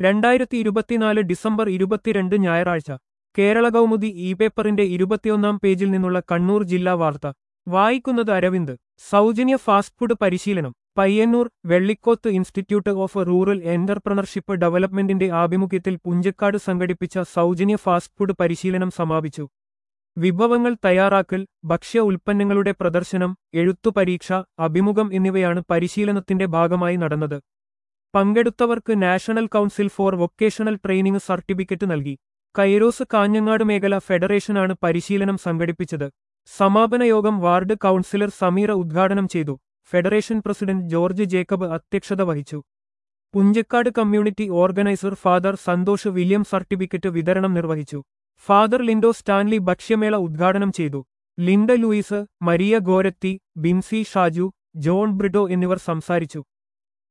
രണ്ടായിരത്തി ഇരുപത്തിനാല് ഡിസംബർ ഇരുപത്തിരണ്ട് ഞായറാഴ്ച കേരള കൗമുദി ഇ പേപ്പറിന്റെ ഇരുപത്തിയൊന്നാം പേജിൽ നിന്നുള്ള കണ്ണൂർ ജില്ലാ വാർത്ത വായിക്കുന്നത് അരവിന്ദ് സൗജന്യ ഫാസ്റ്റ് ഫുഡ് പരിശീലനം Payyanur Vellikoth institute of rural entrepreneurship ഡെവലപ്മെന്റിന്റെ ആഭിമുഖ്യത്തിൽ പുഞ്ചക്കാട് സംഘടിപ്പിച്ച സൗജന്യ ഫാസ്റ്റ് ഫുഡ് പരിശീലനം സമാപിച്ചു വിഭവങ്ങൾ തയ്യാറാക്കൽ ഭക്ഷ്യ ഉൽപ്പന്നങ്ങളുടെ പ്രദർശനം എഴുത്തു പരീക്ഷ അഭിമുഖം എന്നിവയാണ് പരിശീലനത്തിന്റെ ഭാഗമായി നടന്നത് പങ്കെടുത്തവർക്ക് national council for vocational training certificate നൽകി കൈറോസ് കാഞ്ഞങ്ങാട് മേഖല ഫെഡറേഷനാണ് പരിശീലനം സംഘടിപ്പിച്ചത് സമാപന യോഗം വാർഡ് കൗൺസിലർ സമീറ ഉദ്ഘാടനം ചെയ്തു ഫെഡറേഷൻ പ്രസിഡന്റ് ജോർജ് ജേക്കബ് അധ്യക്ഷത വഹിച്ചു Punchakkad community organiser father Santhosh William certificate വിതരണം നിർവഹിച്ചു ഫാദർ ലിൻഡോ സ്റ്റാൻലി ഭക്ഷ്യമേള ഉദ്ഘാടനം ചെയ്തു Linda Louis Maria Goretti Binsy Shaju John Brido എന്നിവർ സംസാരിച്ചു